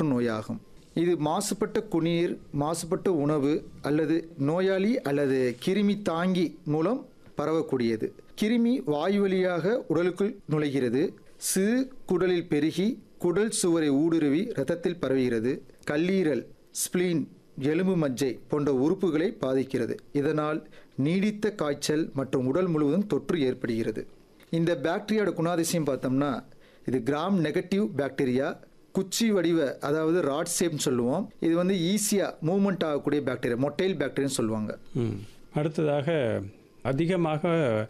தொற்று நோயாகும் இது மாசுபட்ட குடிநீர் மாசுபட்ட உணவு அல்லது நோயாளி அல்லது கிருமி தாங்கி மூலம் பரவக்கூடியது கிருமி வாயு வழியாக உடலுக்குள் நுழைகிறது சிறு குடலில் பெருகி குடல் சுவரை ஊடுருவி இரத்தத்தில் பரவுகிறது கல்லீரல் ஸ்பிளீன் எலும்பு மஜ்ஜை போன்ற உறுப்புகளை பாதிக்கிறது இதனால் நீடித்த காய்ச்சல் மற்றும் உடல் முழுவதும் தொற்று ஏற்படுகிறது இந்த பாக்டீரியாவோட குணாதிசயம் பார்த்தோம்னா இது கிராம் நெகட்டிவ் பாக்டீரியா குச்சி வடிவ அதாவது ராட் ஷேப்னு சொல்லுவோம் இது வந்து ஈஸியாக மூவ்மெண்ட் ஆகக்கூடிய பாக்டீரியா மொட்டைல் பாக்டீரியான்னு சொல்லுவாங்க ம். அடுத்ததாக அதிகமாக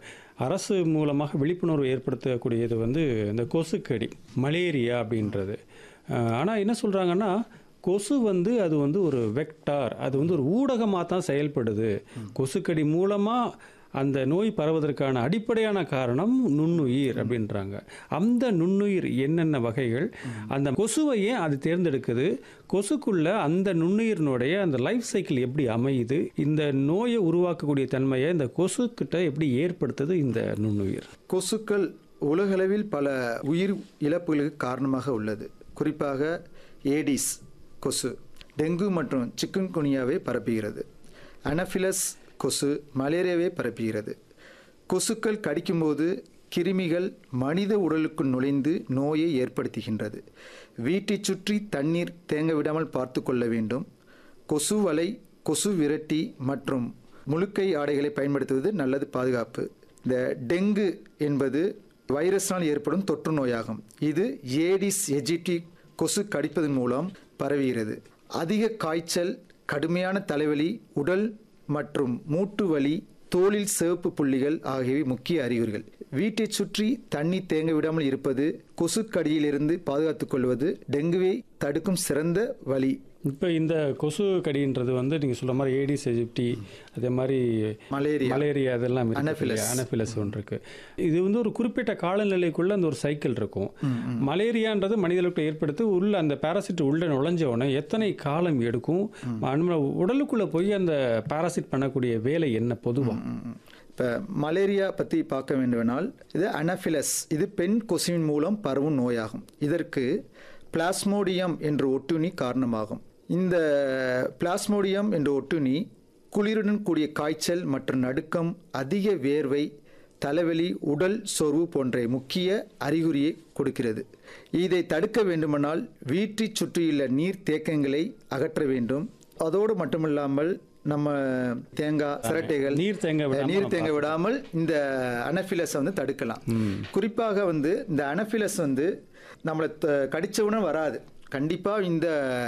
அரசு மூலமாக விழிப்புணர்வு ஏற்படுத்தக்கூடியது வந்து இந்த கொசுக்கடி மலேரியா அப்படின்றது ஆனால் என்ன சொல்கிறாங்கன்னா கொசு வந்து அது வந்து ஒரு வெக்டார் அது வந்து ஒரு ஊடகமாக தான் செயல்படுது கொசுக்கடி மூலமாக அந்த நோய் பரவதற்கான அடிப்படையான காரணம் நுண்ணுயிர் அப்படின்றாங்க அந்த நுண்ணுயிர் என்னென்ன வகைகள் அந்த கொசுவை ஏன் அது தேர்ந்தெடுக்குது கொசுக்குள்ள அந்த நுண்ணுயிரினுடைய அந்த லைஃப் சைக்கிள் எப்படி அமையுது இந்த நோயை உருவாக்கக்கூடிய தன்மையை இந்த கொசுக்கிட்ட எப்படி ஏற்படுத்துது இந்த நுண்ணுயிர் கொசுக்கள் உலகளவில் பல உயிர் இழப்புகளுக்கு காரணமாக உள்ளது குறிப்பாக ஏடிஸ் கொசு டெங்கு மற்றும் சிக்குன்குனியாவை பரப்புகிறது அனஃபிலஸ் கொசு மலேரியாவை பரப்புகிறது கொசுக்கள் கடிக்கும்போது கிருமிகள் மனித உடலுக்குள் நுழைந்து நோயை ஏற்படுத்துகின்றது வீட்டைச் சுற்றி தண்ணீர் தேங்க விடாமல் பார்த்து கொள்ள வேண்டும் கொசு வலை கொசு விரட்டி மற்றும் முழுக்கை ஆடைகளை பயன்படுத்துவது நல்லது பாதுகாப்பு இந்த டெங்கு என்பது வைரஸால் ஏற்படும் தொற்று நோயாகும் இது ஏடிஸ் எஜிடி கொசு கடிப்பதன் மூலம் பரவுகிறது அதிக காய்ச்சல் கடுமையான தலைவலி உடல் மற்றும் மூட்டு வலி தோலில் சிவப்பு புள்ளிகள் ஆகியவை முக்கிய அறிகுறிகள் வீட்டைச் சுற்றி தண்ணி தேங்க விடாமல் இருப்பது கொசுக்கடியிலிருந்து பாதுகாத்துக் கொள்வது டெங்குவை தடுக்கும் சிறந்த வழி இப்போ இந்த கொசு கடின்றது வந்து நீங்கள் சொல்ற மாதிரி ஏடிஸ் எஜிப்டி அதே மாதிரி மலேரியா மலேரியா அதெல்லாம் இருக்கு Anopheles. இல்லையா? Anopheles ஒன்று இருக்கு இது வந்து ஒரு குறிப்பிட்ட காலநிலைக்குள்ள அந்த ஒரு சைக்கிள் இருக்கும் மலேரியான்றது மனிதர்களுக்கு ஏற்படுத்தி உள்ள அந்த பாராசிட் உள்ள நுழைஞ்ச உடனே எத்தனை காலம் எடுக்கும் நம்ம உடலுக்குள்ள போய் அந்த பாராசிட் பண்ணக்கூடிய வேலை என்ன பொதுவா இப்போ மலேரியா பற்றி பார்க்க வேண்டுமென்றால் இது அனஃபிலஸ் இது பெண் கொசுவின் மூலம் பரவும் நோயாகும் இதற்கு பிளாஸ்மோடியம் என்ற ஒட்டுண்ணி காரணமாகும் இந்த பிளாஸ்மோடியம் என்ற ஒட்டுண்ணி குளிருடன் கூடிய காய்ச்சல் மற்றும் நடுக்கம் அதிக வேர்வை தலைவலி உடல் சோர்வு போன்ற முக்கிய அறிகுறியை கொடுக்கிறது இதை தடுக்க வேண்டுமானால் வீட்டைச் சுற்றியுள்ள நீர் தேக்கங்களை அகற்ற வேண்டும் அதோடு மட்டுமில்லாமல் நம்ம தேங்காய் சிரட்டைகள் நீர் தேங்க விடாம நீர் தேங்க விடாமல் இந்த அனஃபிலஸை வந்து தடுக்கலாம் குறிப்பாக வந்து இந்த அனஃபிலஸ் வந்து நம்மளை த- கடிச்சவுடன் வராது கண்டிப்பாக இந்த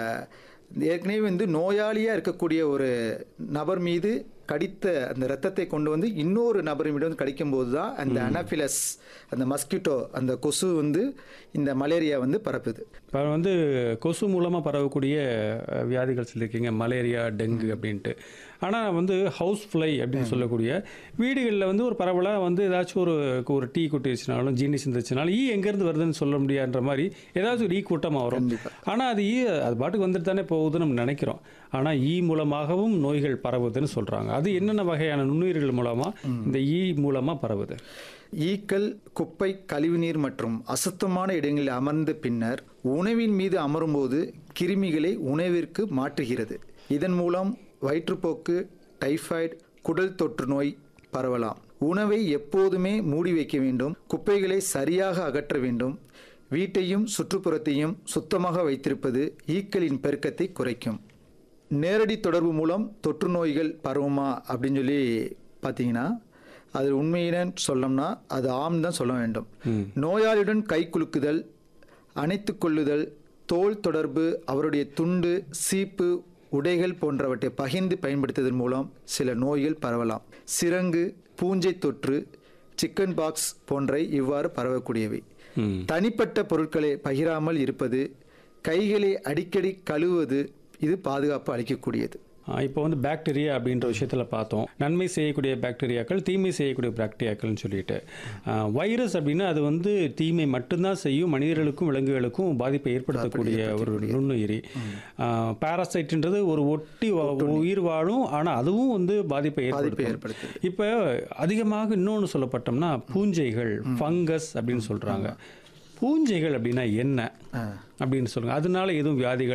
ஏற்கனவே வந்து நோயாளியாக இருக்கக்கூடிய ஒரு நபர் மீது கடித்த அந்த ரத்தத்தை கொண்டு வந்து இன்னொரு நபரிடம் வந்து கடிக்கும்போது தான் அந்த அனஃபிலஸ் அந்த மஸ்கிட்டோ அந்த கொசு வந்து இந்த மலேரியா வந்து பரப்புது இப்போ வந்து கொசு மூலமாக பரவக்கூடிய அஹ், வியாதிகள் சொல்லியிருக்கீங்க மலேரியா டெங்கு அப்படின்ட்டு ஆனால் வந்து ஹவுஸ் ஃப்ளை அப்படின்னு சொல்லக்கூடிய வீடுகளில் வந்து ஒரு பரவலாக வந்து ஏதாச்சும் ஒரு ஒரு டீ கொட்டிச்சுனாலும் ஜீனி சிந்துச்சுனாலும் ஈ எங்கேருந்து வருதுன்னு சொல்ல முடியாதுன்ற மாதிரி ஏதாச்சும் ஒரு ஈ கூட்டமாக வரும் கண்டிப்பா. ஆனால் அது ஈ அது பாட்டுக்கு வந்துட்டு தானே போகுதுன்னு நம்ம நினைக்கிறோம் ஆனால் ஈ மூலமாகவும் நோய்கள் பரவுதுன்னு சொல்கிறாங்க அது என்னென்ன வகையான நுண்ணுயிர்கள் மூலமாக இந்த ஈ மூலமாக பரவுது ஈக்கள் குப்பை கழிவுநீர் மற்றும் அசுத்தமான இடங்களில் அமர்ந்த பின்னர் உணவின் மீது அமரும்போது கிருமிகளை உணவிற்கு மாற்றுகிறது இதன் மூலம் வயிற்றுப்போக்கு டைபாய்டு குடல் தொற்று நோய் பரவலாம் உணவை எப்போதுமே மூடி வைக்க வேண்டும் குப்பைகளை சரியாக அகற்ற வேண்டும் வீட்டையும் சுற்றுப்புறத்தையும் சுத்தமாக வைத்திருப்பது ஈக்களின் பெருக்கத்தை குறைக்கும் நேரடி தொடர்பு மூலம் தொற்று நோய்கள் பரவுமா அப்படின்னு சொல்லி பார்த்தீங்கன்னா அது உண்மையினு சொல்லணும்னா அது ஆம் தான் சொல்ல வேண்டும் நோயாளியுடன் கை குலுக்குதல் அணைத்துக் கொள்ளுதல் தோல் தொடர்பு அவருடைய துண்டு சீப்பு உடைகள் போன்றவற்றை பகிர்ந்து பயன்படுத்துவதன் மூலம் சில நோய்கள் பரவலாம் சிரங்கு பூஞ்சை தொற்று சிக்கன் பாக்ஸ் போன்ற இவ்வாறு பரவக்கூடியவை ம் தனிப்பட்ட பொருட்களை பகிராமல் இருப்பது கைகளை அடிக்கடி கழுவுவது இது பாதுகாப்பு அளிக்கக்கூடியது இப்போ வந்து பாக்டீரியா அப்படின்ற விஷயத்தில் பார்த்தோம் நன்மை செய்யக்கூடிய பாக்டீரியாக்கள் தீமை செய்யக்கூடிய பாக்டீரியாக்கள்னு சொல்லிட்டு வைரஸ் அப்படின்னா அது வந்து தீமை மட்டும்தான் செய்யும் மனிதர்களுக்கும் விலங்குகளுக்கும் பாதிப்பை ஏற்படுத்தக்கூடிய ஒரு நுண்ணுயிரி பாராசைட்ன்றது ஒரு ஒட்டி வா- உயிர் வாழும் ஆனால் அதுவும் வந்து பாதிப்பை பாதிப்பை ஏற்படுத்தும் ஏற்படுத்துது இப்போ அதிகமாக இன்னொன்று சொல்லப்பட்டோம்னா பூஞ்சைகள் ஃபங்கஸ் அப்படின்னு சொல்கிறாங்க பூஞ்சைகள் அப்படின்னா என்ன அப்படின்னு சொல்லுங்க அதனால எதுவும் வியாதிகள்